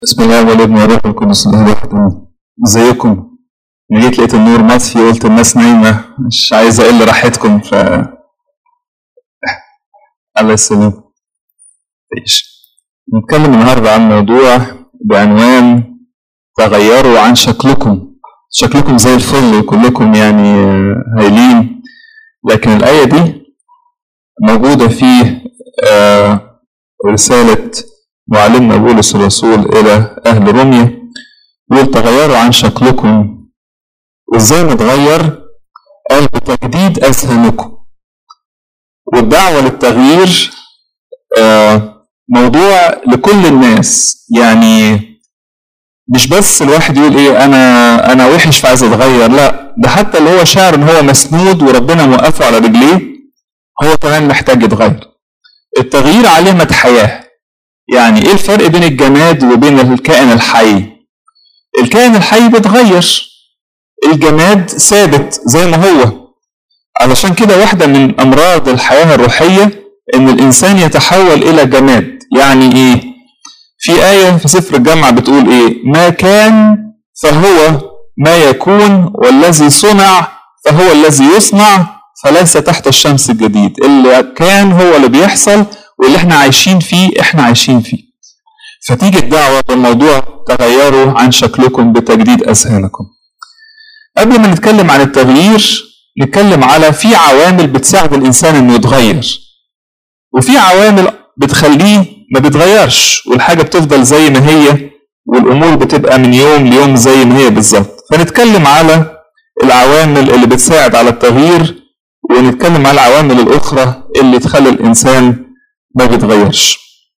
بسم الله والابن والروح القدس الله واحد ازيكم؟ أنا جيت لقيت النور مطفي قلت الناس نايمة مش عايز أقل راحتكم ف الله يسلمك ماشي نتكلم النهاردة عن موضوع بعنوان تغيروا عن شكلكم شكلكم زي الفل وكلكم يعني هايلين لكن الآية دي موجودة في آه، رسالة معلمنا بولس الرسول إلى أهل روميا يقول تغيروا عن شكلكم وإزاي نتغير؟ قال بتجديد أذهانكم والدعوة للتغيير آه، موضوع لكل الناس يعني مش بس الواحد يقول ايه انا انا وحش فعايز اتغير لا ده حتى اللي هو شاعر ان هو مسنود وربنا موقفه على رجليه هو كمان محتاج يتغير التغيير علامة حياة يعني ايه الفرق بين الجماد وبين الكائن الحي الكائن الحي بيتغير الجماد ثابت زي ما هو علشان كده واحدة من أمراض الحياة الروحية إن الإنسان يتحول إلى جماد يعني إيه؟ في آية في سفر الجامعة بتقول إيه؟ ما كان فهو ما يكون والذي صنع فهو الذي يصنع فليس تحت الشمس الجديد اللي كان هو اللي بيحصل واللي احنا عايشين فيه احنا عايشين فيه فتيجي الدعوة بالموضوع تغيروا عن شكلكم بتجديد أذهانكم قبل ما نتكلم عن التغيير نتكلم على في عوامل بتساعد الإنسان إنه يتغير وفي عوامل بتخليه ما بيتغيرش والحاجة بتفضل زي ما هي والأمور بتبقى من يوم ليوم زي ما هي بالظبط فنتكلم على العوامل اللي بتساعد على التغيير ونتكلم على العوامل الأخرى اللي تخلي الإنسان ما بيتغيرش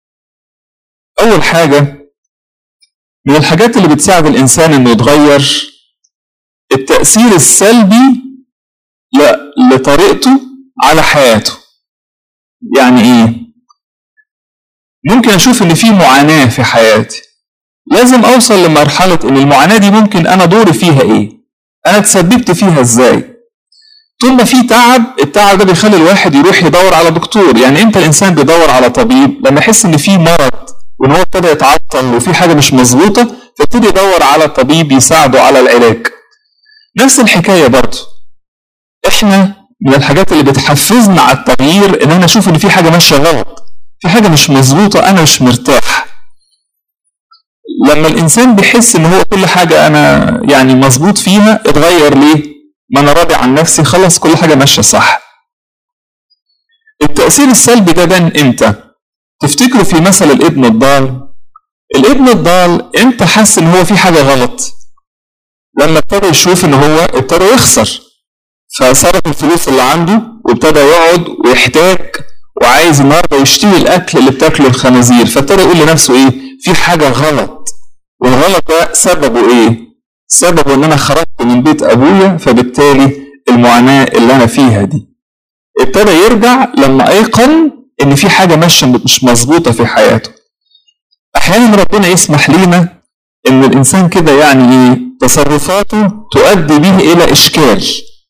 أول حاجة من الحاجات اللي بتساعد الإنسان إنه يتغير التأثير السلبي ل- لطريقته على حياته يعني إيه؟ ممكن أشوف إن في معاناة في حياتي لازم أوصل لمرحلة إن المعاناة دي ممكن أنا دوري فيها إيه؟ أنا تسببت فيها إزاي؟ طول ما في تعب التعب ده بيخلي الواحد يروح يدور على دكتور يعني امتى الانسان بيدور على طبيب لما يحس ان في مرض وان هو ابتدى يتعطل وفي حاجه مش مظبوطه فيبتدي يدور على طبيب يساعده على العلاج نفس الحكايه برضه احنا من الحاجات اللي بتحفزنا على التغيير ان انا اشوف ان في حاجه ماشيه غلط في حاجه مش مظبوطه انا مش مرتاح لما الانسان بيحس ان هو كل حاجه انا يعني مظبوط فيها اتغير ليه ما انا راضي عن نفسي خلاص كل حاجه ماشيه صح التاثير السلبي ده بان امتى تفتكروا في مثل الابن الضال الابن الضال امتى حس ان هو في حاجه غلط لما ابتدى يشوف ان هو ابتدى يخسر فصرف الفلوس اللي عنده وابتدى يقعد ويحتاج وعايز النهارده يشتري الاكل اللي بتاكله الخنازير فابتدى يقول لنفسه ايه في حاجه غلط والغلط ده سببه ايه سببه ان انا خرجت من بيت ابويا فبالتالي المعاناه اللي انا فيها دي ابتدى يرجع لما ايقن ان في حاجه ماشيه مش مظبوطه في حياته احيانا ربنا يسمح لينا ان الانسان كده يعني ايه تصرفاته تؤدي به الى اشكال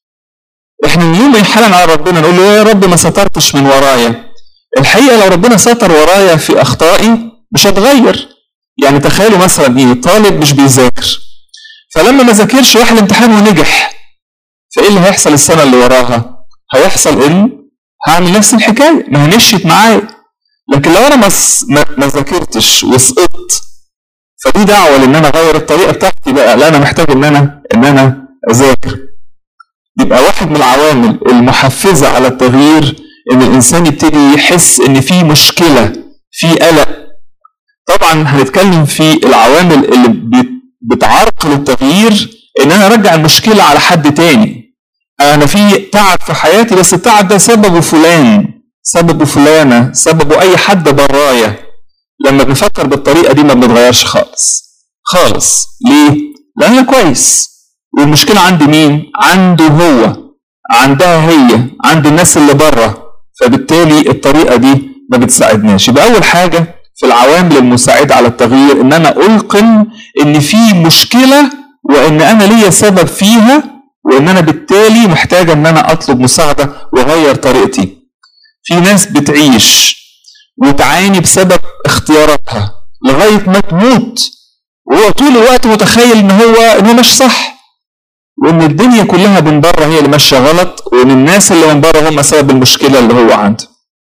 احنا من يوم ما ينحنن على ربنا نقول له يا رب ما سترتش من ورايا الحقيقه لو ربنا ستر ورايا في اخطائي مش هتغير يعني تخيلوا مثلا ايه طالب مش بيذاكر فلما ما ذاكرش راح الامتحان ونجح فايه اللي هيحصل السنه اللي وراها هيحصل ان هعمل نفس الحكايه ما هي مشيت معايا لكن لو انا ما س- ما ما ذاكرتش وسقطت فدي دعوه لان انا اغير الطريقه بتاعتي بقى لا انا محتاج ان انا ان انا اذاكر يبقى واحد من العوامل المحفزه على التغيير ان الانسان يبتدي يحس ان في مشكله في قلق طبعا هنتكلم في العوامل اللي بت- بتعرقل التغيير ان انا ارجع المشكله على حد تاني انا في تعب في حياتي بس التعب ده سببه فلان سببه فلانه سببه اي حد برايا لما بنفكر بالطريقه دي ما بنتغيرش خالص خالص ليه لان انا كويس والمشكله عند مين عنده هو عندها هي عند الناس اللي بره فبالتالي الطريقه دي ما بتساعدناش يبقى اول حاجه في العوامل المساعده على التغيير ان انا القن ان في مشكله وان انا ليا سبب فيها وان انا بالتالي محتاج ان انا اطلب مساعده واغير طريقتي في ناس بتعيش وتعاني بسبب اختياراتها لغايه ما تموت وهو طول الوقت متخيل ان هو ان هو مش صح وان الدنيا كلها من بره هي اللي ماشيه غلط وان الناس اللي من بره هم سبب المشكله اللي هو عنده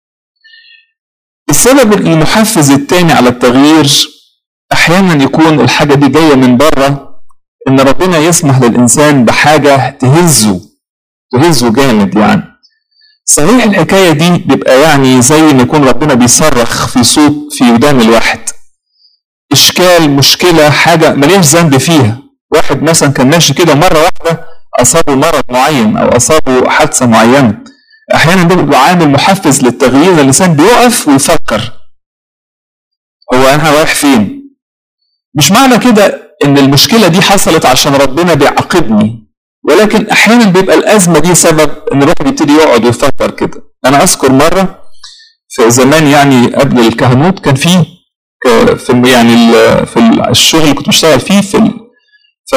السبب المحفز الثاني على التغيير احيانا يكون الحاجه دي جايه من بره ان ربنا يسمح للانسان بحاجه تهزه تهزه جامد يعني صحيح الحكايه دي بيبقى يعني زي ما يكون ربنا بيصرخ في صوت في ودان الواحد اشكال مشكله حاجه مليش ذنب فيها واحد مثلا كان ماشي كده مره واحده اصابه مرض معين او اصابه حادثه معينه احيانا ده بيبقى عامل محفز للتغيير الانسان بيقف ويفكر هو انا رايح فين مش معنى كده ان المشكله دي حصلت عشان ربنا بيعاقبني ولكن احيانا بيبقى الازمه دي سبب ان الواحد يبتدي يقعد ويفكر كده انا اذكر مره في زمان يعني قبل الكهنوت كان في في يعني في الشغل اللي كنت بشتغل فيه في ف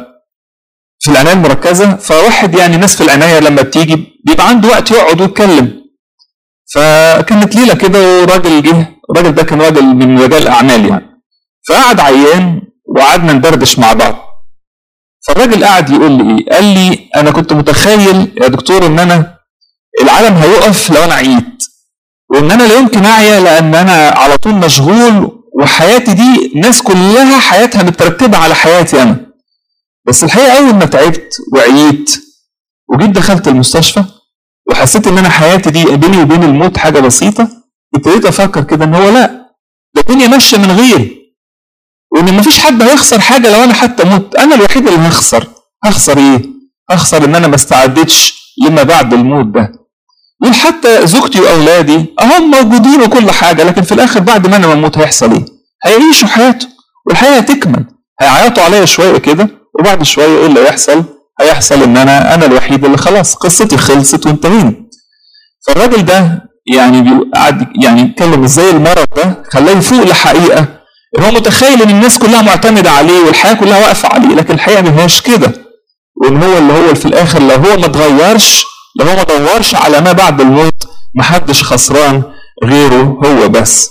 في العنايه المركزه فواحد يعني ناس في العنايه لما بتيجي بيبقى عنده وقت يقعد ويتكلم فكانت ليله كده وراجل جه الراجل ده كان راجل من رجال الاعمال يعني فقعد عيان وقعدنا ندردش مع بعض فالراجل قعد يقول لي ايه قال لي انا كنت متخيل يا دكتور ان انا العالم هيقف لو انا عييت وان انا لا يمكن اعيا لان انا على طول مشغول وحياتي دي الناس كلها حياتها مترتبه على حياتي انا بس الحقيقه اول ما تعبت وعييت وجيت دخلت المستشفى وحسيت ان انا حياتي دي بيني وبين الموت حاجه بسيطه ابتديت افكر كده ان هو لا ده الدنيا ماشيه من غيري وان مفيش حد هيخسر حاجه لو انا حتى مت انا الوحيد اللي هخسر هخسر ايه هخسر ان انا ما استعدتش لما بعد الموت ده يقول حتى زوجتي واولادي اهم موجودين وكل حاجه لكن في الاخر بعد ما انا بموت هيحصل ايه هيعيشوا حياته والحياه هتكمل هيعيطوا عليا شويه كده وبعد شويه ايه اللي هيحصل هيحصل ان انا انا الوحيد اللي خلاص قصتي خلصت وانتهينا فالراجل ده يعني قعد يعني يتكلم ازاي المرض ده خلاه يفوق لحقيقه هو متخيل ان الناس كلها معتمده عليه والحياه كلها واقفه عليه لكن الحقيقه ما هياش كده وان هو اللي هو في الاخر لو هو ما اتغيرش لو هو ما دورش على ما بعد الموت محدش خسران غيره هو بس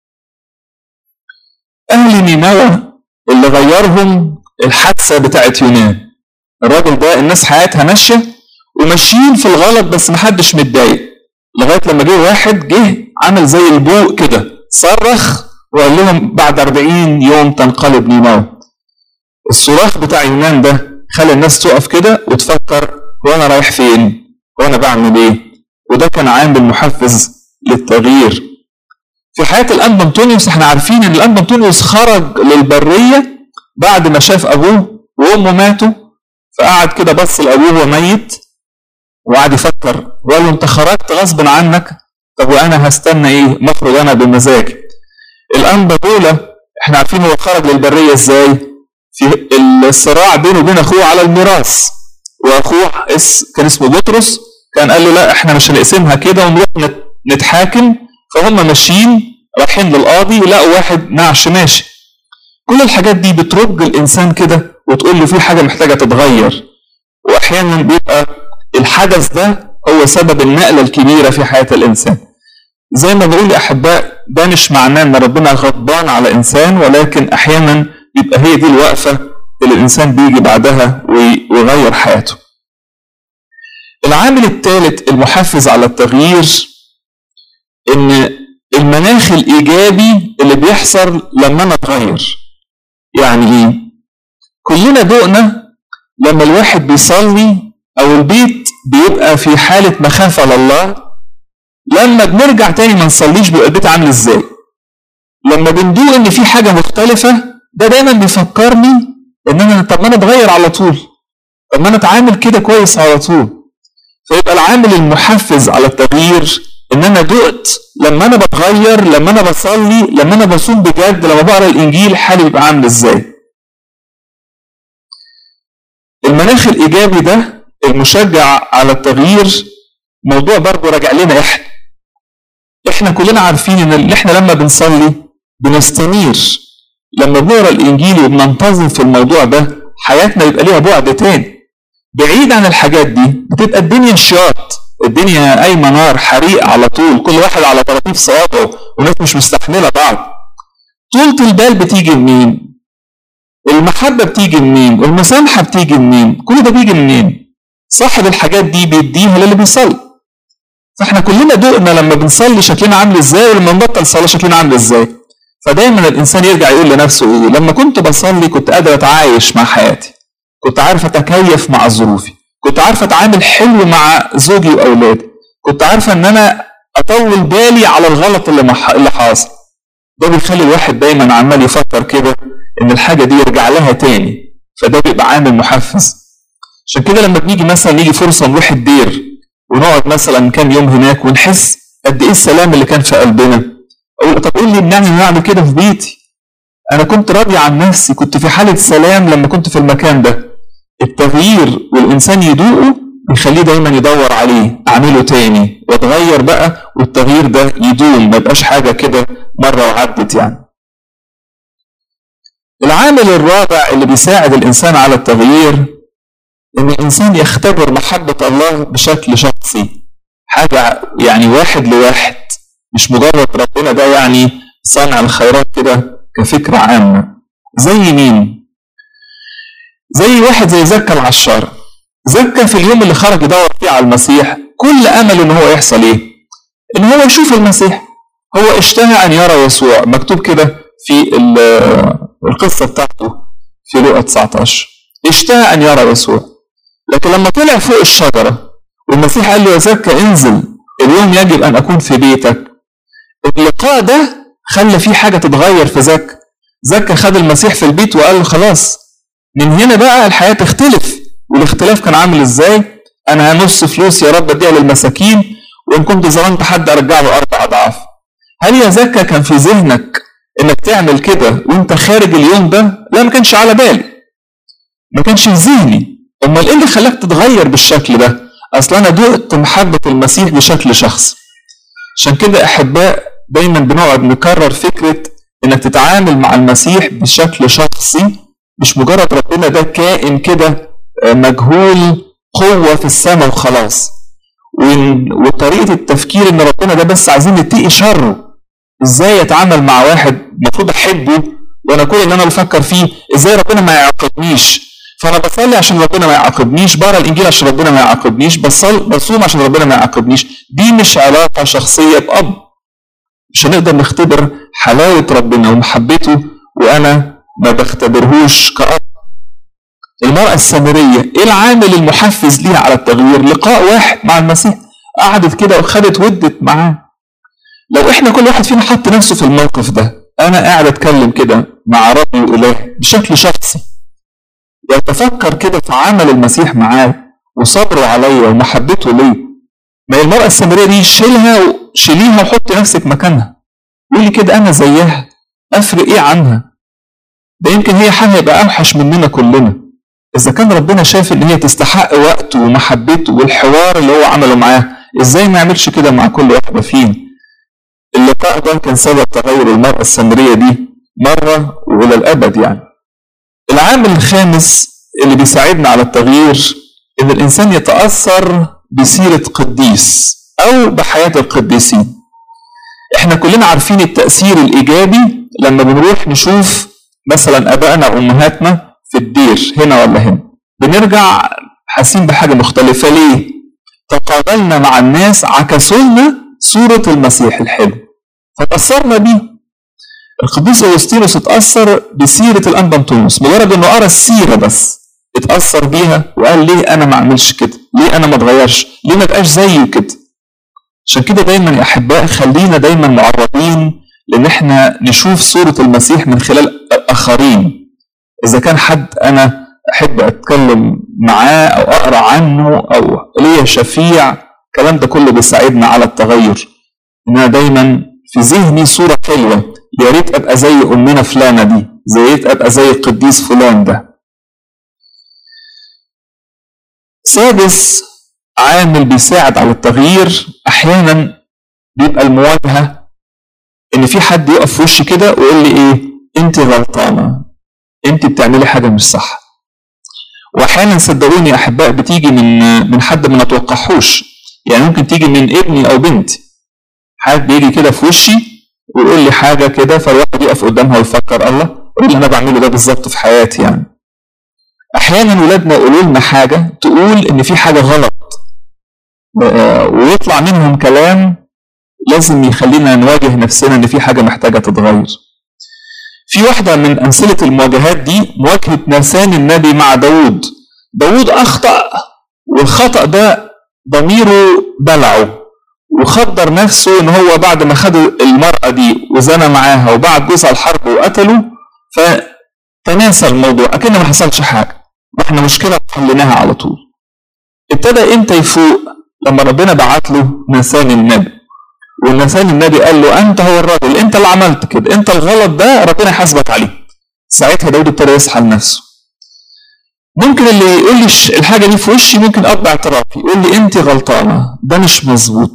اهل نينوى اللي غيرهم الحادثه بتاعت يونان الراجل ده الناس حياتها ماشيه وماشيين في الغلط بس محدش متضايق لغايه لما جه واحد جه عمل زي البوق كده صرخ وقال لهم بعد 40 يوم تنقلب نينوى الصراخ بتاع يونان ده خلى الناس تقف كده وتفكر هو انا رايح فين وانا بعمل ايه وده كان عامل محفز للتغيير في حياه الانبا انطونيوس احنا عارفين ان الانبا انطونيوس خرج للبريه بعد ما شاف ابوه وامه ماتوا فقعد كده بص لابوه وهو ميت وقعد يفكر وقال له انت خرجت غصب عنك طب وانا هستنى ايه مخرج انا بمزاجي الانبا دولة احنا عارفين هو خرج للبريه ازاي في الصراع بينه وبين اخوه على الميراث واخوه اس كان اسمه بطرس كان قال له لا احنا مش هنقسمها كده ونروح نتحاكم فهم ماشيين رايحين للقاضي لقوا واحد نعش ماشي كل الحاجات دي بترج الانسان كده وتقول له في حاجه محتاجه تتغير واحيانا بيبقى الحدث ده هو سبب النقله الكبيره في حياه الانسان زي ما بقول يا احباء ده مش معناه ان ربنا غضبان على انسان ولكن احيانا بيبقى هي دي الوقفه اللي الانسان بيجي بعدها ويغير حياته العامل الثالث المحفز على التغيير ان المناخ الايجابي اللي بيحصل لما انا اتغير يعني ايه كلنا دقنا لما الواحد بيصلي او البيت بيبقى في حاله مخافه لله لما بنرجع تاني ما نصليش بيبقى البيت عامل ازاي لما بندوق ان في حاجه مختلفه ده دايما بيفكرني ان انا طب ما انا اتغير على طول طب ما انا اتعامل كده كويس على طول فيبقى العامل المحفز على التغيير ان انا دقت لما انا بتغير لما انا بصلي لما انا بصوم بجد لما بقرا الانجيل حالي بيبقى عامل ازاي المناخ الايجابي ده المشجع على التغيير موضوع برضه راجع لنا احنا احنا كلنا عارفين ان اللي احنا لما بنصلي بنستنير لما بنقرا الانجيل وبننتظم في الموضوع ده حياتنا يبقى ليها بعد تاني بعيد عن الحاجات دي بتبقى الدنيا شياط الدنيا قايمه نار حريق على طول كل واحد على طراطيف صوابعه والناس مش مستحمله بعض طولة البال بتيجي منين؟ المحبة بتيجي منين المسامحة بتيجي منين كل ده بيجي منين صاحب الحاجات دي بيديها للي بيصلي فاحنا كلنا دقنا لما بنصلي شكلنا عامل ازاي ولما نبطل صلاة شكلنا عامل ازاي فدايما الانسان يرجع يقول لنفسه ايه لما كنت بصلي كنت قادر اتعايش مع حياتي كنت عارف اتكيف مع ظروفي كنت عارف اتعامل حلو مع زوجي واولادي كنت عارفه ان انا اطول بالي على الغلط اللي مح... اللي حاصل ده بيخلي الواحد دايما عمال يفكر كده ان الحاجه دي يرجع لها تاني فده بيبقى عامل محفز عشان كده لما بنيجي مثلا يجي فرصه نروح الدير ونقعد مثلا كام يوم هناك ونحس قد ايه السلام اللي كان في قلبنا اقول طب ايه اللي يمنعني ان اعمل كده في بيتي انا كنت راضي عن نفسي كنت في حاله سلام لما كنت في المكان ده التغيير والإنسان يدوقه يخليه دايما يدور عليه أعمله تاني واتغير بقى والتغيير ده يدوم ما يبقاش حاجة كده مرة وعدت يعني العامل الرابع اللي بيساعد الإنسان على التغيير إن الإنسان يختبر محبة الله بشكل شخصي حاجة يعني واحد لواحد مش مجرد ربنا ده يعني صانع الخيرات كده كفكرة عامة زي مين؟ زي واحد زي زكا العشار زكا في اليوم اللي خرج يدور فيه على المسيح كل امله ان هو يحصل ايه؟ ان هو يشوف المسيح هو اشتهى ان يرى يسوع مكتوب كده في القصه بتاعته في لوقا 19 اشتهى ان يرى يسوع لكن لما طلع فوق الشجره والمسيح قال له يا زكا انزل اليوم يجب ان اكون في بيتك اللقاء ده خلى فيه حاجه تتغير في زكا زكا خد المسيح في البيت وقال له خلاص من هنا بقى الحياة تختلف والاختلاف كان عامل ازاي انا هنص فلوس يا رب اديها للمساكين وان كنت ظلمت حد ارجع له اربع اضعاف هل يا زكا كان في ذهنك انك تعمل كده وانت خارج اليوم ده لا ما كانش على بالي ما كانش في ذهني امال ايه اللي خلاك تتغير بالشكل ده اصل انا دقت محبة المسيح بشكل شخصي عشان كده احباء دايما بنقعد نكرر فكرة انك تتعامل مع المسيح بشكل شخصي مش مجرد ربنا ده كائن كده مجهول قوة في السماء وخلاص وطريقة التفكير ان ربنا ده بس عايزين نتقي شره ازاي اتعامل مع واحد المفروض احبه وانا كل اللي انا بفكر فيه ازاي ربنا ما يعاقبنيش فانا بصلي عشان ربنا ما يعاقبنيش بقرا الانجيل عشان ربنا ما يعاقبنيش بصل بصوم عشان ربنا ما يعاقبنيش دي مش علاقة شخصية بأب مش هنقدر نختبر حلاوة ربنا ومحبته وانا ما بختبرهوش كأب المرأة السامرية ايه العامل المحفز ليها على التغيير لقاء واحد مع المسيح قعدت كده وخدت ودت معاه لو احنا كل واحد فينا حط نفسه في الموقف ده انا قاعد اتكلم كده مع ربي واله بشكل شخصي واتفكر كده في عمل المسيح معاه وصبره عليا ومحبته ليه ما هي المرأة السامرية دي شيلها شيليها وحطي نفسك مكانها قولي كده انا زيها افرق ايه عنها ده يمكن هي حاجه يبقى اوحش مننا كلنا اذا كان ربنا شايف ان هي تستحق وقته ومحبته والحوار اللي هو عمله معاه ازاي ما يعملش كده مع كل واحده فينا اللقاء ده كان سبب تغير المرأة السامرية دي مرة وإلى الأبد يعني العامل الخامس اللي بيساعدنا على التغيير إن الإنسان يتأثر بسيرة قديس أو بحياة القديسين إحنا كلنا عارفين التأثير الإيجابي لما بنروح نشوف مثلا ابائنا وامهاتنا في الدير هنا ولا هنا بنرجع حاسين بحاجه مختلفه ليه تقابلنا مع الناس عكسوا لنا صوره المسيح الحلو فتاثرنا بيه القديس اغسطينوس اتاثر بسيره الانبا انطونيوس مجرد انه قرا السيره بس اتاثر بيها وقال ليه انا ما اعملش كده ليه انا ما اتغيرش ليه ما ابقاش زيه كده عشان كده دايما يا احباء خلينا دايما معرضين لان احنا نشوف صوره المسيح من خلال الاخرين اذا كان حد انا احب اتكلم معاه او اقرا عنه او ليا شفيع الكلام ده كله بيساعدنا على التغير ان انا دايما في ذهني صوره حلوه يا ريت ابقى زي امنا فلانه دي يا ريت ابقى زي القديس فلان ده سادس عامل بيساعد على التغيير احيانا بيبقى المواجهه ان في حد يقف في وشي كده ويقول لي ايه انت غلطانه انت بتعملي حاجه مش صح واحيانا صدقوني يا احباء بتيجي من من حد ما نتوقعهوش يعني ممكن تيجي من ابني او بنتي حد بيجي كده في وشي ويقول لي حاجه كده فالواحد يقف قدامها ويفكر الله اللي انا بعمله ده بالظبط في حياتي يعني احيانا ولادنا يقولوا لنا حاجه تقول ان في حاجه غلط آه، ويطلع منهم كلام لازم يخلينا نواجه نفسنا ان في حاجه محتاجه تتغير في واحدة من أمثلة المواجهات دي مواجهة نسان النبي مع داود داود أخطأ والخطأ ده ضميره بلعه وخدر نفسه ان هو بعد ما خد المرأة دي وزنى معاها وبعد جوزها الحرب وقتله فتناسى الموضوع اكن ما حصلش حاجة واحنا مشكلة حليناها على طول ابتدى امتى يفوق لما ربنا بعت له نسان النبي والنسان النبي قال له انت هو الراجل انت اللي عملت كده انت الغلط ده ربنا يحاسبك عليه ساعتها داود ابتدى يصحى لنفسه ممكن اللي يقول لي الحاجه دي في وشي ممكن اب اعترافي يقول لي انت غلطانه ده مش مظبوط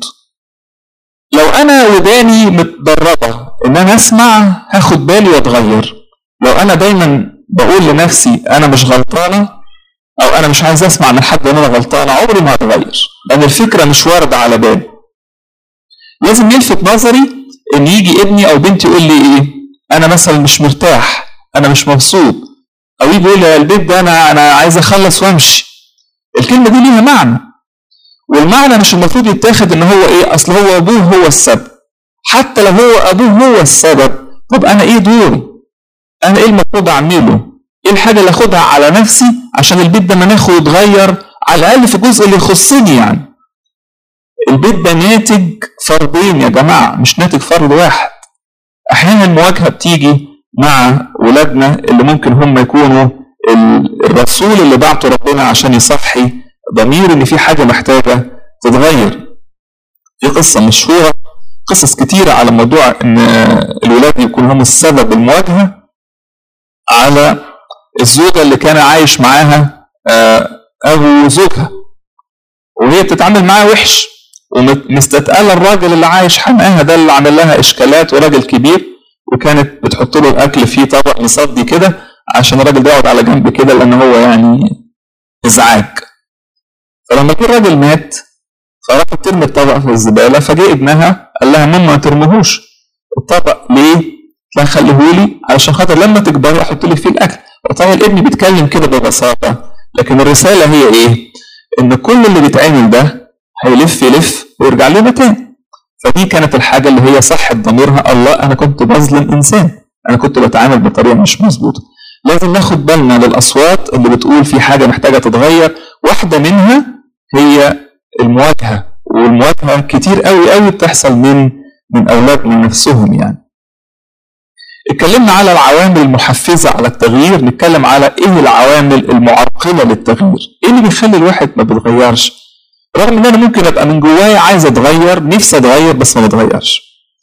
لو انا وداني متدربه ان انا اسمع هاخد بالي واتغير لو انا دايما بقول لنفسي انا مش غلطانه او انا مش عايز اسمع من حد ان انا غلطانه عمري ما هتغير لان الفكره مش وارده على بالي لازم يلفت نظري ان يجي ابني او بنتي يقول لي ايه انا مثلا مش مرتاح انا مش مبسوط او يجي يقول لي البيت ده انا انا عايز اخلص وامشي الكلمه دي ليها معنى والمعنى مش المفروض يتاخد ان هو ايه اصل هو ابوه هو السبب حتى لو هو ابوه هو السبب طب انا ايه دوري انا ايه المفروض اعمله ايه الحاجه اللي اخدها على نفسي عشان البيت ده مناخه يتغير على الاقل في الجزء اللي يخصني يعني البيت ده ناتج فردين يا جماعه مش ناتج فرد واحد احيانا المواجهه بتيجي مع ولادنا اللي ممكن هم يكونوا الرسول اللي بعته ربنا عشان يصحي ضمير ان في حاجه محتاجه تتغير في قصه مشهوره قصص كتيره على موضوع ان الولاد يكونوا هم السبب المواجهه على الزوجه اللي كان عايش معاها آه، ابو زوجها وهي بتتعامل معاه وحش ومستتقله الراجل اللي عايش حماها ده اللي عامل لها اشكالات وراجل كبير وكانت بتحط له الاكل في طبق مصدي كده عشان الراجل ده يقعد على جنب كده لان هو يعني ازعاج فلما جه الراجل مات فراحت ترمي الطبق في الزباله فجه ابنها قال لها ماما ما ترموهوش الطبق ليه؟ لا خليهولي علشان خاطر لما تكبري احط لك فيه الاكل وطبعا الابن بيتكلم كده ببساطه لكن الرساله هي ايه؟ ان كل اللي بيتعمل ده هيلف يلف ويرجع لنا تاني فدي كانت الحاجه اللي هي صحه ضميرها الله انا كنت بظلم انسان انا كنت بتعامل بطريقه مش مظبوطه لازم ناخد بالنا للاصوات اللي بتقول في حاجه محتاجه تتغير واحده منها هي المواجهه والمواجهه كتير قوي قوي بتحصل من من اولادنا نفسهم يعني اتكلمنا على العوامل المحفزة على التغيير نتكلم على ايه العوامل المعرقلة للتغيير ايه اللي بيخلي الواحد ما بيتغيرش رغم ان انا ممكن ابقى من جوايا عايز اتغير نفسي اتغير بس ما بتغيرش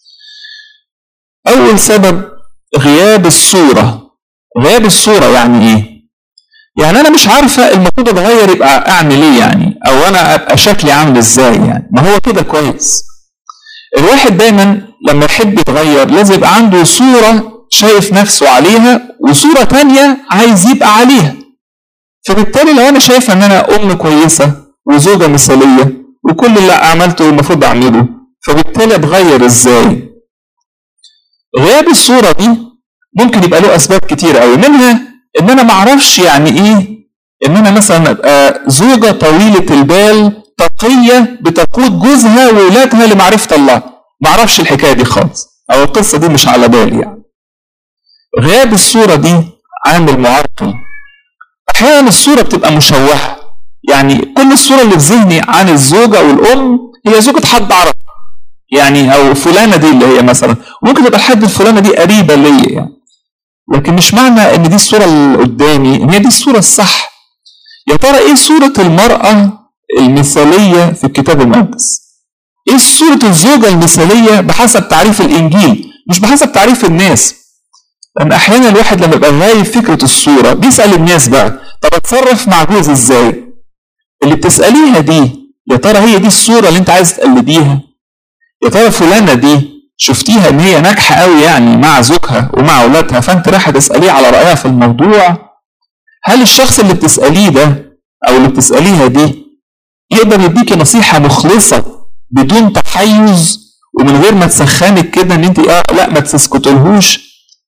اول سبب غياب الصورة غياب الصورة يعني ايه يعني انا مش عارفة المفروض اتغير يبقى اعمل ايه يعني او انا ابقى شكلي عامل ازاي يعني ما هو كده كويس الواحد دايما لما يحب يتغير لازم يبقى عنده صورة شايف نفسه عليها وصورة تانية عايز يبقى عليها فبالتالي لو انا شايف ان انا ام كويسة وزوجة مثالية وكل اللي عملته المفروض أعمله فبالتالي أتغير إزاي؟ غياب الصورة دي ممكن يبقى له أسباب كتير أوي منها إن أنا معرفش يعني إيه إن أنا مثلا أبقى زوجة طويلة البال تقية بتقود جوزها وولادها لمعرفة الله معرفش الحكاية دي خالص أو القصة دي مش على بالي يعني غياب الصورة دي عامل معرقل أحيانا الصورة بتبقى مشوهة يعني كل الصورة اللي في ذهني عن الزوجة أو الأم هي زوجة حد أعرف يعني أو فلانة دي اللي هي مثلا ممكن تبقى الحد الفلانة دي قريبة ليا يعني لكن مش معنى إن دي الصورة اللي قدامي إن هي دي الصورة الصح يا ترى إيه صورة المرأة المثالية في الكتاب المقدس؟ إيه صورة الزوجة المثالية بحسب تعريف الإنجيل مش بحسب تعريف الناس لأن أحيانا الواحد لما يبقى غايب فكرة الصورة بيسأل الناس بقى طب أتصرف مع جوزي إزاي؟ اللي بتسأليها دي يا ترى هي دي الصورة اللي انت عايز تقلديها يا ترى فلانة دي شفتيها ان هي ناجحة قوي يعني مع زوجها ومع اولادها فانت رايحة تسأليه على رأيها في الموضوع هل الشخص اللي بتسأليه ده او اللي بتسأليها دي يقدر يديكي نصيحة مخلصة بدون تحيز ومن غير ما تسخنك كده ان انت اه لا ما تسكتلهوش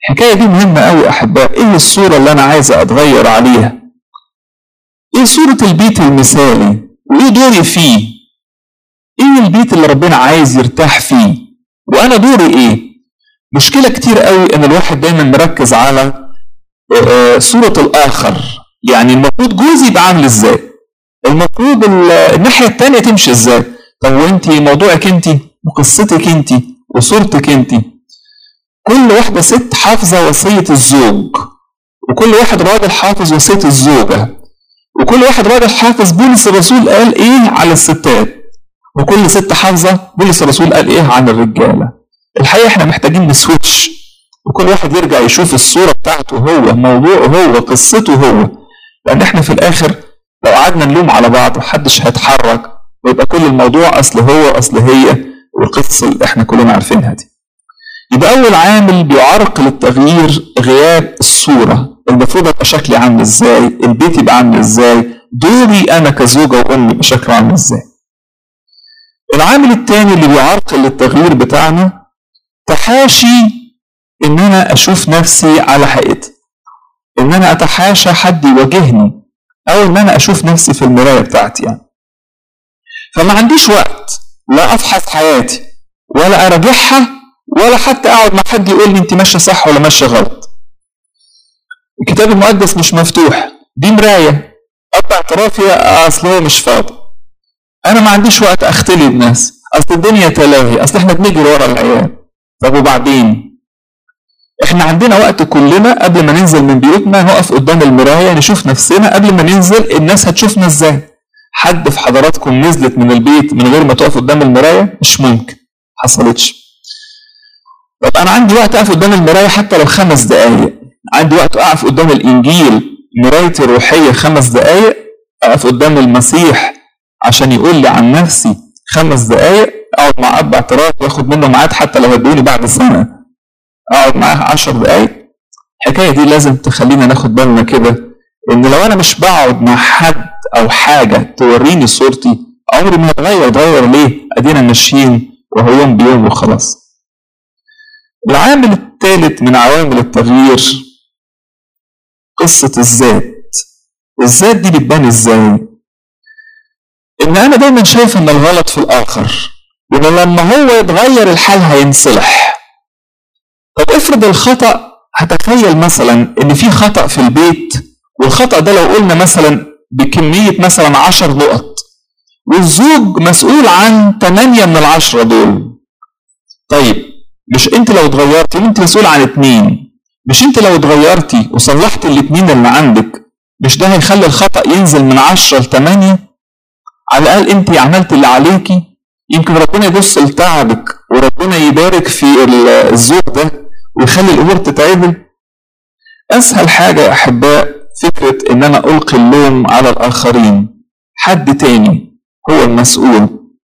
الحكايه دي مهمه قوي احباء ايه الصوره اللي انا عايز اتغير عليها ايه صوره البيت المثالي وايه دوري فيه ايه البيت اللي ربنا عايز يرتاح فيه وانا دوري ايه مشكله كتير قوي ان الواحد دايما مركز على صوره الاخر يعني المفروض جوزي يبقى عامل ازاي المفروض الناحيه الثانيه تمشي ازاي طب وانت موضوعك انت وقصتك انت وصورتك انت كل واحده ست حافظه وصيه الزوج وكل واحد راجل حافظ وصيه الزوجه وكل واحد راجل حافظ بولس الرسول قال ايه على الستات وكل ست حافظه بولس الرسول قال ايه عن الرجاله الحقيقه احنا محتاجين نسويتش وكل واحد يرجع يشوف الصوره بتاعته هو موضوعه هو قصته هو لان احنا في الاخر لو قعدنا نلوم على بعض محدش هيتحرك ويبقى كل الموضوع اصل هو اصل هي والقصص اللي احنا كلنا عارفينها دي يبقى اول عامل بيعرقل التغيير غياب الصوره المفروض ابقى شكلي عامل ازاي البيت يبقى عامل ازاي دوري انا كزوجه وام يبقى شكله عامل ازاي العامل الثاني اللي بيعرقل التغيير بتاعنا تحاشي ان انا اشوف نفسي على حقيقتي ان انا اتحاشى حد يواجهني او ان انا اشوف نفسي في المرايه بتاعتي يعني فما عنديش وقت لا افحص حياتي ولا اراجعها ولا حتى اقعد مع حد يقول لي انت ماشيه صح ولا ماشيه غلط الكتاب المقدس مش مفتوح دي مرايه قطع اعترافي اصل هو مش فاضي انا ما عنديش وقت اختلي بناس اصل الدنيا تلاهي اصل احنا بنجري ورا العيال طب وبعدين احنا عندنا وقت كلنا قبل ما ننزل من بيوتنا نقف قدام المرايه نشوف نفسنا قبل ما ننزل الناس هتشوفنا ازاي حد في حضراتكم نزلت من البيت من غير ما تقف قدام المرايه مش ممكن حصلتش طب انا عندي وقت اقف قدام المرايه حتى لو خمس دقايق عندي وقت اقف قدام الانجيل مرايتي الروحيه خمس دقايق اقف قدام المسيح عشان يقول لي عن نفسي خمس دقايق اقعد مع اب اعتراف واخد منه ميعاد حتى لو هدوني بعد سنه اقعد معاه عشر دقايق الحكايه دي لازم تخلينا ناخد بالنا كده ان لو انا مش بقعد مع حد او حاجه توريني صورتي عمري ما هتغير اتغير ليه؟ ادينا ماشيين وهو يوم بيوم وخلاص. العامل الثالث من عوامل التغيير قصة الذات. الذات دي بتبان ازاي؟ ان انا دايما شايف ان الغلط في الاخر وان لما هو يتغير الحال هينصلح. طب افرض الخطأ هتخيل مثلا ان في خطأ في البيت والخطأ ده لو قلنا مثلا بكمية مثلا عشر نقط والزوج مسؤول عن 8 من العشرة دول طيب مش انت لو اتغيرتي انت مسؤول عن اتنين مش انت لو اتغيرتي وصلحت الاتنين اللي عندك مش ده هيخلي الخطأ ينزل من عشرة لتمانية على الأقل انت عملت اللي عليكي يمكن ربنا يبص لتعبك وربنا يبارك في الزوج ده ويخلي الأمور تتعدل أسهل حاجة يا أحباء فكرة إن أنا ألقي اللوم على الآخرين حد تاني هو المسؤول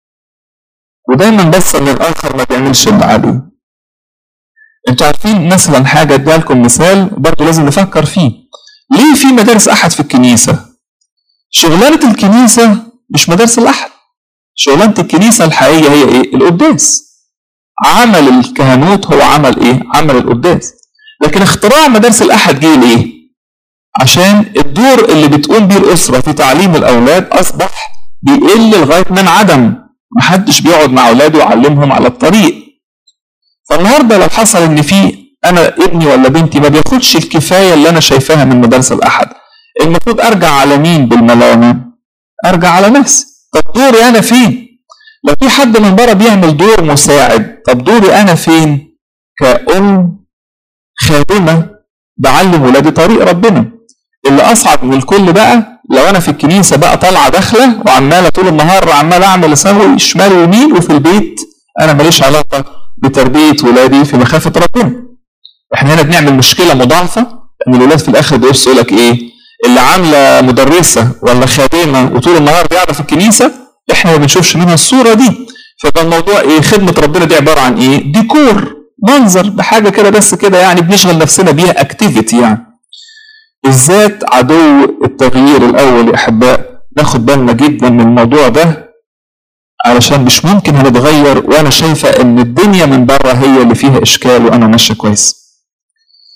ودايما بس إن الآخر ما بيعملش اللي عليه انتوا عارفين مثلا حاجة اديها لكم مثال برضه لازم نفكر فيه ليه في مدارس أحد في الكنيسة؟ شغلانة الكنيسة مش مدارس الأحد شغلانة الكنيسة الحقيقية هي إيه؟ القداس عمل الكهنوت هو عمل إيه؟ عمل القداس لكن اختراع مدارس الأحد جه ليه؟ عشان الدور اللي بتقوم بيه الأسرة في تعليم الأولاد أصبح بيقل لغاية من عدم محدش بيقعد مع أولاده ويعلمهم على الطريق فالنهاردة لو حصل إن في أنا ابني ولا بنتي ما بياخدش الكفاية اللي أنا شايفاها من مدارس الأحد المفروض أرجع على مين بالملامة؟ أرجع على نفسي طب دوري أنا فين؟ لو في حد من بره بيعمل دور مساعد طب دوري أنا فين؟ كأم خادمة بعلم ولادي طريق ربنا اللي اصعب من الكل بقى لو انا في الكنيسه بقى طالعه داخله وعماله طول النهار عمال اعمل اسوي شمال ويمين وفي البيت انا ماليش علاقه بتربيه ولادي في مخافه ربنا. احنا هنا بنعمل مشكله مضاعفه ان الولاد في الاخر بيبصوا لك ايه؟ اللي عامله مدرسه ولا خادمه وطول النهار قاعده في الكنيسه احنا ما بنشوفش منها الصوره دي فيبقى الموضوع ايه؟ خدمه ربنا دي عباره عن ايه؟ ديكور منظر بحاجه كده بس كده يعني بنشغل نفسنا بيها اكتيفيتي يعني. الذات عدو التغيير الأول يا أحباء ناخد بالنا جدا من الموضوع ده علشان مش ممكن هنتغير وأنا شايفة إن الدنيا من بره هي اللي فيها إشكال وأنا ماشية كويس.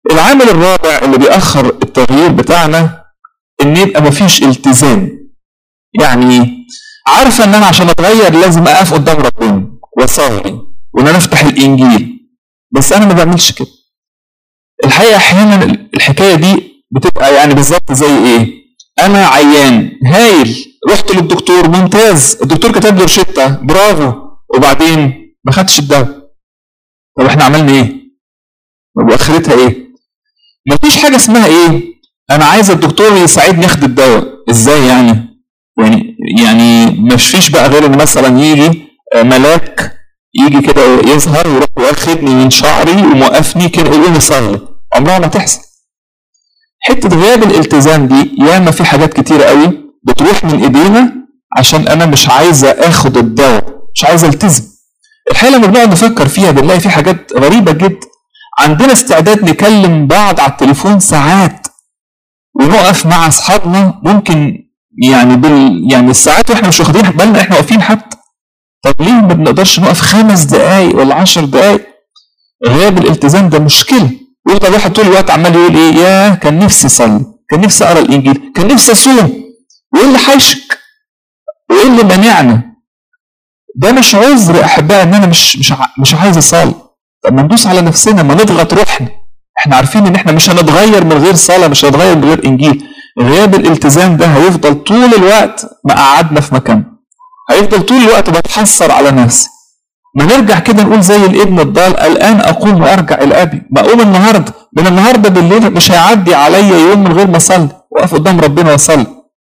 العامل الرابع اللي بيأخر التغيير بتاعنا ان يبقى مفيش التزام يعني عارفه ان انا عشان اتغير لازم اقف قدام ربنا واصلي وان انا افتح الانجيل بس انا ما بعملش كده الحقيقه احيانا الحكايه دي بتبقى يعني بالظبط زي ايه انا عيان هايل رحت للدكتور ممتاز الدكتور كتب لي روشته برافو وبعدين ما خدتش الدواء طب احنا عملنا ايه طب واخرتها ايه مفيش حاجه اسمها ايه انا عايز الدكتور يساعدني اخد الدواء ازاي يعني يعني يعني مش فيش بقى غير ان مثلا يجي ملاك يجي كده يظهر ويروح واخدني من شعري وموقفني كده يقول لي صلي عمرها ما تحصل حته غياب الالتزام دي ياما في حاجات كتيره قوي بتروح من ايدينا عشان انا مش عايزه اخد الدواء مش عايزه التزم الحقيقه لما بنقعد نفكر فيها بنلاقي في حاجات غريبه جدا عندنا استعداد نكلم بعض على التليفون ساعات ونقف مع اصحابنا ممكن يعني بال يعني الساعات واحنا مش واخدين بالنا احنا واقفين حتى طب ليه ما بنقدرش نقف خمس دقايق ولا عشر دقايق غياب الالتزام ده مشكله ويفضل الواحد طول الوقت عمال يقول ايه يا كان نفسي اصلي كان نفسي اقرا الانجيل كان نفسي اصوم وايه اللي حيشك وايه اللي مانعنا ده مش عذر يا احبائي ان انا مش مش مش عايز اصلي طب ما ندوس على نفسنا ما نضغط روحنا احنا عارفين ان احنا مش هنتغير من غير صلاه مش هنتغير من غير انجيل غياب الالتزام ده هيفضل طول الوقت مقعدنا في مكان هيفضل طول الوقت بتحسر على نفسي ما نرجع كده نقول زي الابن الضال الان اقوم وارجع الى ابي بقوم النهارده من النهارده بالليل مش هيعدي عليا يوم من غير ما اصلي واقف قدام ربنا واصلي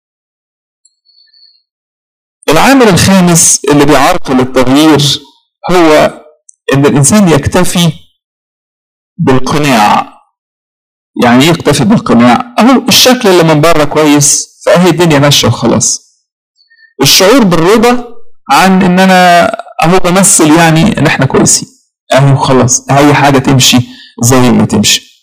العامل الخامس اللي بيعرقل التغيير هو ان الانسان يكتفي بالقناع يعني ايه يكتفي بالقناع اهو الشكل اللي من بره كويس فاهي الدنيا ماشيه وخلاص الشعور بالرضا عن ان انا اهو بمثل يعني ان احنا كويسين اهو خلاص اي حاجه تمشي زي ما تمشي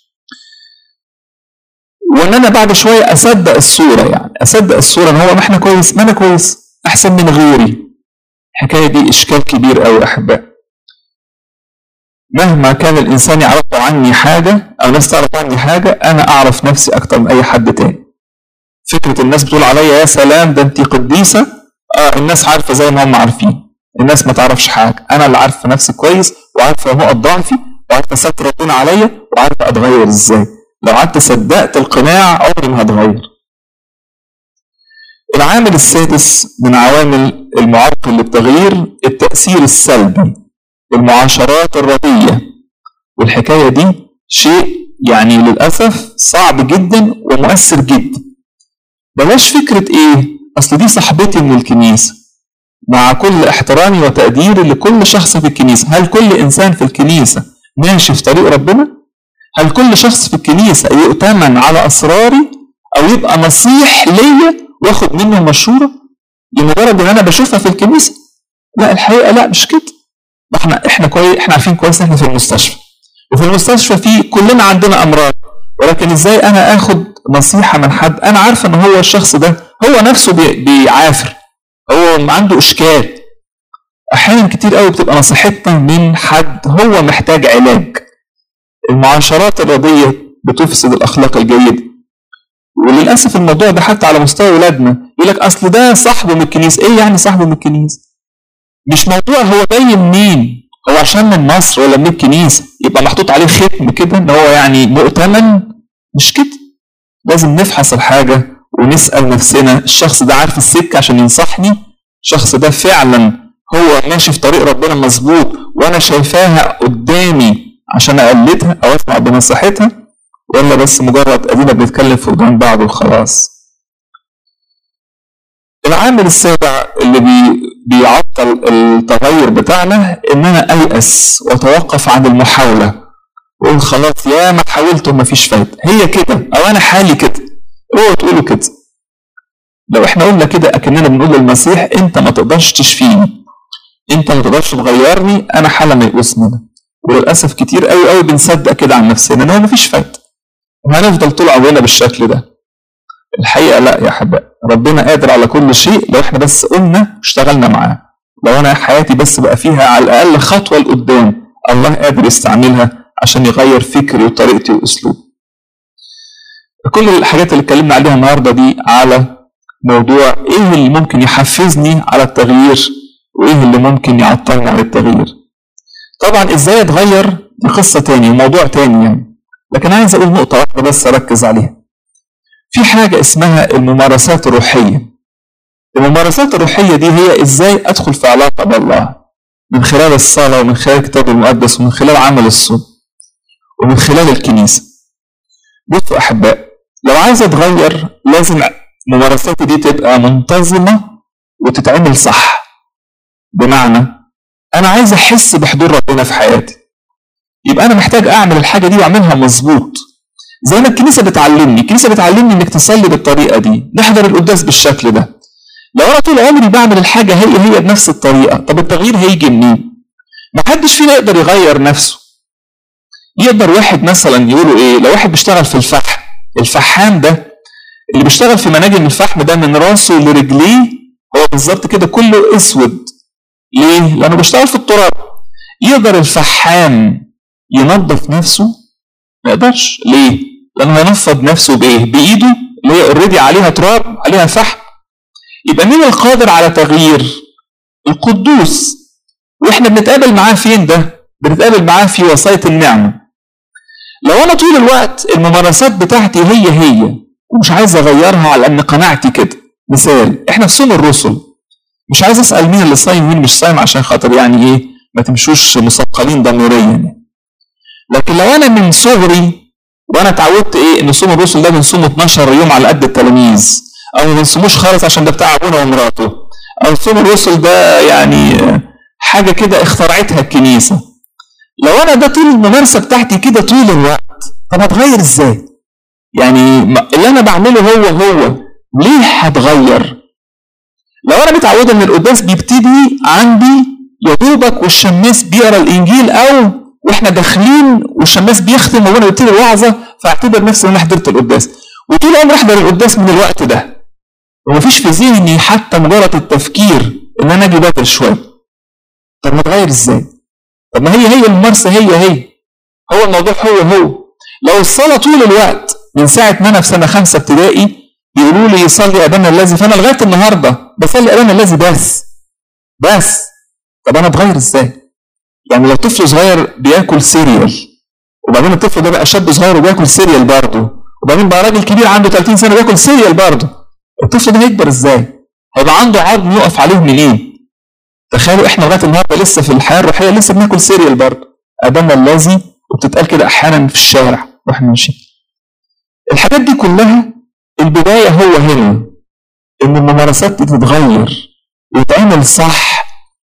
وان انا بعد شويه اصدق الصوره يعني اصدق الصوره ان هو ما احنا كويس ما انا كويس احسن من غيري الحكايه دي اشكال كبير قوي احبائي مهما كان الانسان يعرف عني حاجه او ناس تعرف عني حاجه انا اعرف نفسي اكتر من اي حد تاني فكره الناس بتقول عليا يا سلام ده انت قديسه اه الناس عارفه زي ما هم عارفين الناس ما تعرفش حاجه انا اللي عارفه نفسي كويس وعارفه نقط ضعفي وعارفه ستر ربنا عليا وعارفه اتغير ازاي لو قعدت صدقت القناع عمري ما هتغير العامل السادس من عوامل المعرقل للتغيير التأثير السلبي المعاشرات الردية والحكاية دي شيء يعني للأسف صعب جدا ومؤثر جدا بلاش فكرة إيه أصل دي صاحبتي من الكنيسة مع كل احترامي وتقديري لكل شخص في الكنيسة هل كل إنسان في الكنيسة ماشي في طريق ربنا؟ هل كل شخص في الكنيسة يؤتمن على أسراري أو يبقى نصيح ليا واخد منه المشورة لمجرد إن أنا بشوفها في الكنيسة؟ لا الحقيقة لا مش كده احنا احنا كويس احنا عارفين كويس احنا في المستشفى وفي المستشفى في كلنا عندنا امراض ولكن ازاي انا اخد نصيحه من حد انا عارفه ان هو الشخص ده هو نفسه بي بيعافر هو عنده اشكال احيانا كتير قوي بتبقى نصيحتنا من حد هو محتاج علاج المعاشرات الرضيه بتفسد الاخلاق الجيده وللاسف الموضوع ده حتى على مستوى ولادنا يقول لك اصل ده صاحبه من الكنيسه ايه يعني صاحبه من الكنيسه مش موضوع هو جاي منين هو عشان من مصر ولا من الكنيسة يبقى محطوط عليه ختم كده ان هو يعني مؤتمن مش كده لازم نفحص الحاجة ونسأل نفسنا الشخص ده عارف السكة عشان ينصحني الشخص ده فعلا هو ماشي في طريق ربنا مظبوط وانا شايفاها قدامي عشان اقلدها او اسمع بنصيحتها ولا بس مجرد ادينا بنتكلم في قدام بعض وخلاص العامل السابع اللي بي بيعطل التغير بتاعنا ان انا ايأس واتوقف عن المحاولة واقول خلاص يا ما حاولت وما فيش فايدة هي كده او انا حالي كده اوعوا تقولوا كده لو احنا قلنا كده اكننا بنقول للمسيح انت ما تقدرش تشفيني انت ما تقدرش تغيرني انا حالة ميؤوس منها وللاسف كتير قوي قوي بنصدق كده عن نفسنا ان هو ما فيش فايدة وهنفضل طول عمرنا بالشكل ده الحقيقة لا يا أحباء ربنا قادر على كل شيء لو احنا بس قلنا واشتغلنا معاه لو أنا حياتي بس بقى فيها على الأقل خطوة لقدام الله قادر يستعملها عشان يغير فكري وطريقتي واسلوبي كل الحاجات اللي اتكلمنا عليها النهارده دي على موضوع ايه اللي ممكن يحفزني على التغيير وايه اللي ممكن يعطلني عن التغيير طبعا ازاي اتغير دي قصه تاني وموضوع تاني يعني لكن عايز اقول نقطه واحده بس اركز عليها في حاجه اسمها الممارسات الروحيه الممارسات الروحيه دي هي ازاي ادخل في علاقه بالله من خلال الصلاه ومن خلال الكتاب المقدس ومن خلال عمل الصوم ومن خلال الكنيسه بصوا احباء لو عايز اتغير لازم ممارساتي دي تبقى منتظمه وتتعمل صح بمعنى انا عايز احس بحضور ربنا في حياتي يبقى انا محتاج اعمل الحاجه دي واعملها مظبوط زي ما الكنيسه بتعلمني الكنيسه بتعلمني انك تصلي بالطريقه دي نحضر القداس بالشكل ده لو انا طول عمري بعمل الحاجه هي هي بنفس الطريقه طب التغيير هيجي منين ما حدش فينا يقدر يغير نفسه يقدر واحد مثلا يقولوا ايه لو واحد بيشتغل في الفحم الفحام ده اللي بيشتغل في مناجم الفحم ده من راسه لرجليه هو بالظبط كده كله اسود ليه؟ لانه بيشتغل في التراب يقدر الفحام ينظف نفسه؟ ما يقدرش ليه؟ لانه هينفض نفسه بايه؟ بايده اللي هي اوريدي عليها تراب عليها فحم يبقى مين القادر على تغيير؟ القدوس واحنا بنتقابل معاه فين ده؟ بنتقابل معاه في وصاية النعمة لو انا طول الوقت الممارسات بتاعتي هي هي ومش عايز اغيرها على ان قناعتي كده مثال احنا في صوم الرسل مش عايز اسال مين اللي صايم ومين مش صايم عشان خاطر يعني ايه ما تمشوش مثقلين ضميريا يعني. لكن لو انا من صغري وانا اتعودت ايه ان صوم الرسل ده بنصوم 12 يوم على قد التلاميذ او ما بنصوموش خالص عشان ده بتاع ابونا ومراته او صوم الرسل ده يعني حاجه كده اخترعتها الكنيسه لو انا ده طول الممارسه بتاعتي كده طول الوقت طب هتغير ازاي؟ يعني اللي انا بعمله هو هو ليه هتغير؟ لو انا متعود ان القداس بيبتدي عندي يا دوبك والشماس بيقرا الانجيل او واحنا داخلين والشماس بيختم وانا ببتدي الوعظه فاعتبر نفسي ان انا حضرت القداس وطول عمري احضر القداس من الوقت ده ومفيش في ذهني حتى مجرد التفكير ان انا اجي بدري شويه طب ما اتغير ازاي؟ طب ما هي هي الممارسه هي هي هو الموضوع هو هو لو الصلاه طول الوقت من ساعه ما انا في سنه خمسه ابتدائي بيقولوا لي صلي ابانا الذي فانا لغايه النهارده بصلي ابانا الذي بس بس طب انا اتغير ازاي؟ يعني لو طفل صغير بياكل سيريال وبعدين الطفل ده بقى شاب صغير وبياكل سيريال برضه وبعدين بقى راجل كبير عنده 30 سنه بياكل سيريال برضه الطفل ده هيكبر ازاي؟ هيبقى عنده عظم يقف عليه منين؟ تخيلوا احنا لغايه النهارده لسه في الحياه الروحيه لسه بناكل سيريال برضه ابانا الذي وبتتقال كده احيانا في الشارع واحنا ماشيين الحاجات دي كلها البدايه هو هنا ان الممارسات دي تتغير وتتعمل صح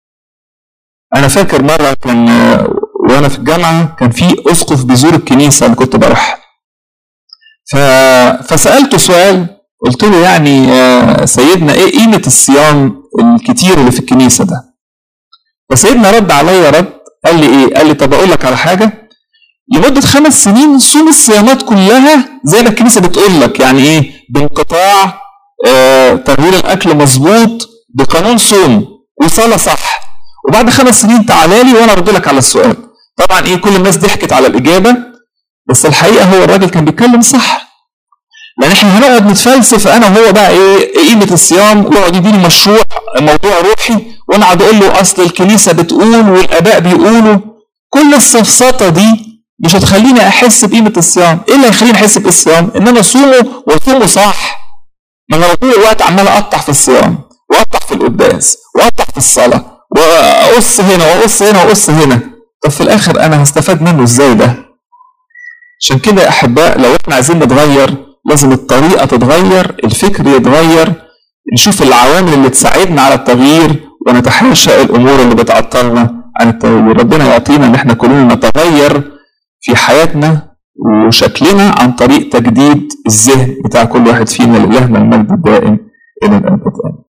انا فاكر مره كان وانا في الجامعه كان في اسقف بيزور الكنيسه اللي كنت بروحها ف... فسالته سؤال قلت له يعني سيدنا ايه قيمه الصيام الكتير اللي في الكنيسه ده فسيدنا رد عليا رد قال لي ايه قال لي طب اقول لك على حاجه لمده خمس سنين صوم الصيامات كلها زي ما الكنيسه بتقول لك يعني ايه بانقطاع آه تغيير الاكل مظبوط بقانون صوم وصلاه صح وبعد خمس سنين تعالى لي وانا ارد لك على السؤال طبعا ايه كل الناس ضحكت على الاجابه بس الحقيقه هو الراجل كان بيتكلم صح لان احنا هنقعد نتفلسف انا وهو بقى ايه قيمه الصيام ويقعد يديني مشروع موضوع روحي وانا اقعد اقول له اصل الكنيسه بتقول والاباء بيقولوا كل السفسطه دي مش هتخليني احس بقيمه الصيام ايه اللي هيخليني احس بالصيام ان انا اصومه واصومه صح ما انا طول الوقت عمال اقطع في الصيام واقطع في القداس واقطع في الصلاه واقص هنا واقص هنا واقص هنا طب في الاخر انا هستفاد منه ازاي ده عشان كده يا احباء لو احنا عايزين نتغير لازم الطريقه تتغير الفكر يتغير نشوف العوامل اللي تساعدنا على التغيير ونتحاشى الامور اللي بتعطلنا عن التغيير ربنا يعطينا ان احنا كلنا نتغير في حياتنا وشكلنا عن طريق تجديد الذهن بتاع كل واحد فينا لإلهنا المجد الدائم إلى الأبد آمين